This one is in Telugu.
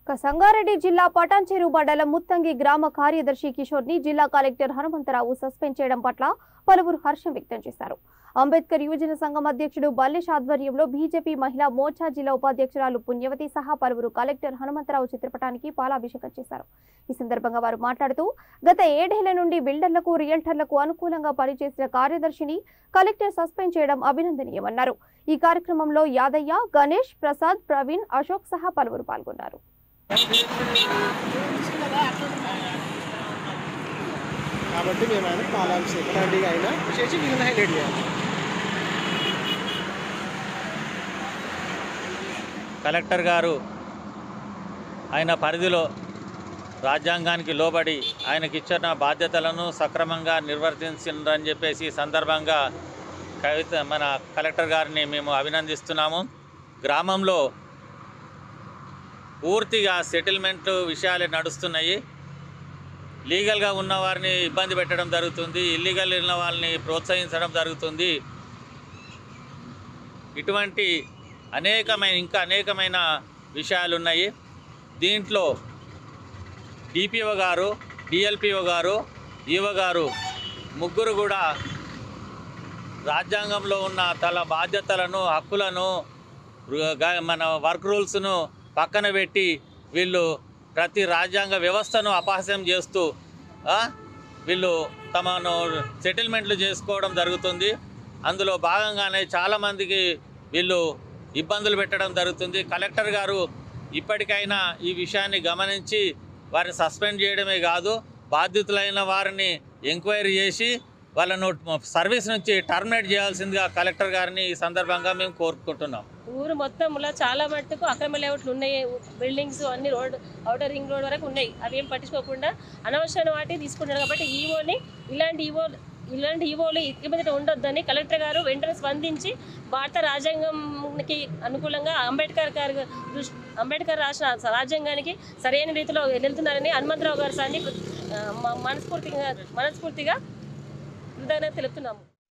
ఇక సంగారెడ్డి జిల్లా పటాన్చెరు మండలం ముత్తంగి గ్రామ కార్యదర్శి కిషోర్ ని జిల్లా కలెక్టర్ హనుమంతరావు సస్పెండ్ చేయడం పట్ల పలువురు హర్షం వ్యక్తం చేశారు అంబేద్కర్ యువజన సంఘం అధ్యక్షుడు బల్లేష్ ఆధ్వర్యంలో బీజేపీ మహిళా మోర్చా జిల్లా ఉపాధ్యక్షురాలు పుణ్యవతి సహా పలువురు కలెక్టర్ హనుమంతరావు చిత్రపటానికి పాలాభిషేకం చేశారు ఈ సందర్భంగా వారు మాట్లాడుతూ గత ఏడేళ్ల నుండి బిల్డర్లకు రియల్టర్లకు అనుకూలంగా పనిచేసిన కార్యదర్శిని కలెక్టర్ సస్పెండ్ చేయడం అభినందనీయమన్నారు ఈ కార్యక్రమంలో యాదయ్య గణేష్ ప్రసాద్ ప్రవీణ్ అశోక్ సహా పలువురు పాల్గొన్నారు కాబట్టి మేము ఆయన పాలాభిషేకం లాంటివి అయినా చేసి వీళ్ళని హైలైట్ చేయాలి కలెక్టర్ గారు ఆయన పరిధిలో రాజ్యాంగానికి లోబడి ఆయనకి ఇచ్చిన బాధ్యతలను సక్రమంగా నిర్వర్తించిందని చెప్పేసి ఈ సందర్భంగా కవిత మన కలెక్టర్ గారిని మేము అభినందిస్తున్నాము గ్రామంలో పూర్తిగా సెటిల్మెంట్ విషయాలే నడుస్తున్నాయి లీగల్గా ఉన్న వారిని ఇబ్బంది పెట్టడం జరుగుతుంది ఇల్లీగల్ ఉన్న వాళ్ళని ప్రోత్సహించడం జరుగుతుంది ఇటువంటి అనేకమైన ఇంకా అనేకమైన విషయాలు ఉన్నాయి దీంట్లో డిపిఓ గారు డిఎల్పిఓ గారు ఈఓ గారు ముగ్గురు కూడా రాజ్యాంగంలో ఉన్న తల బాధ్యతలను హక్కులను రు- గా- మన వర్క్ రూల్స్ను పక్కన పెట్టి వీళ్ళు ప్రతి రాజ్యాంగ వ్యవస్థను అపహాస్యం చేస్తూ ఆ, వీళ్ళు తమను సెటిల్మెంట్లు చేసుకోవడం జరుగుతుంది అందులో భాగంగానే చాలామందికి వీళ్ళు ఇబ్బందులు పెట్టడం జరుగుతుంది కలెక్టర్ గారు ఇప్పటికైనా ఈ విషయాన్ని గమనించి వారిని సస్పెండ్ చేయడమే కాదు బాధితులైన వారిని ఎంక్వైరీ చేసి వాళ్ళను సర్వీస్ నుంచి టర్మినేట్ చేయాల్సిందిగా కలెక్టర్ గారిని ఈ సందర్భంగా మేము కోరుకుంటున్నాం ఊరు మొత్తంలో చాలా మట్టుకు అక్రమ లేఅవుట్లు ఉన్నాయి బిల్డింగ్స్ అన్ని రోడ్ అవుటర్ రింగ్ రోడ్ వరకు ఉన్నాయి అవి ఏం పట్టించుకోకుండా అనవసరమైన వాటి తీసుకుంటున్నారు కాబట్టి ఈవోని ఇలాంటి ఈవో ఇలాంటి ఈవోలు ఇక మీదట ఉండొద్దని కలెక్టర్ గారు వెంటనే స్పందించి భారత రాజ్యాంగంకి అనుకూలంగా అంబేద్కర్ గారు దృష్- అంబేద్కర్ రాసిన రాజ్యాంగానికి సరైన రీతిలో వెళ్తున్నారని హనుమంతరావు గారు సార్ని ఆ, మ- మనస్ఫూర్తిగా మనస్ఫూర్తిగా కృతజ్ఞత తెలుపుతున్నాము